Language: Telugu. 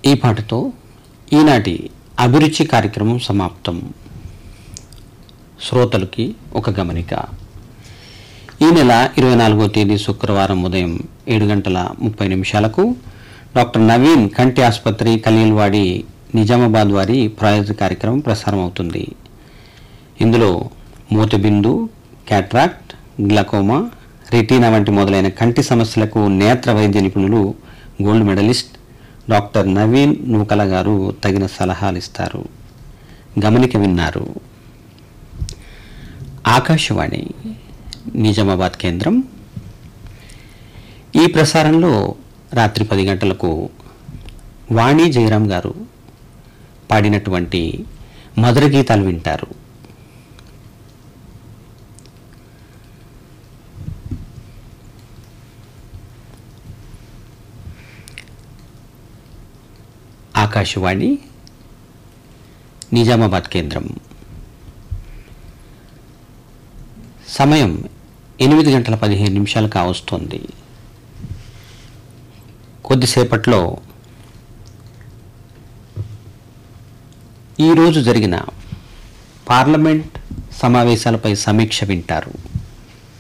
ఈ పాటతో ఈనాటి అభిరుచి కార్యక్రమం సమాప్తం శ్రోతలకి ఒక గమనిక ఈ నెల ఇరవై నాలుగో తేదీ శుక్రవారం ఉదయం ఏడు గంటల ముప్పై నిమిషాలకు డాక్టర్ నవీన్ కంటి ఆసుపత్రి కలీల్వాడి నిజామాబాద్ వారి ప్రాయోజిత కార్యక్రమం ప్రసారం అవుతుంది ఇందులో మూతబిందు క్యాట్రాక్ట్ గ్లకోమా రెటీనా వంటి మొదలైన కంటి సమస్యలకు నేత్ర వైద్య నిపుణులు gold medalist doctor Naveen Nukala garu తగిన సలహాలు ఇస్తారు గమనిక విన్నారు ఆకాశవాణి నిజామాబాద్ కేంద్రం ఈ ప్రసారంలో రాత్రి పది గంటలకు వాణి జయరాం గారు పాడినటువంటి మధుర గీతాలు వింటారు ఆకాశవాణి నిజామాబాద్ కేంద్రం సమయం ఎనిమిది గంటల పదిహేను నిమిషాలు కావస్తోంది కొద్దిసేపట్లో ఈరోజు జరిగిన పార్లమెంట్ సమావేశాలపై సమీక్ష వింటారు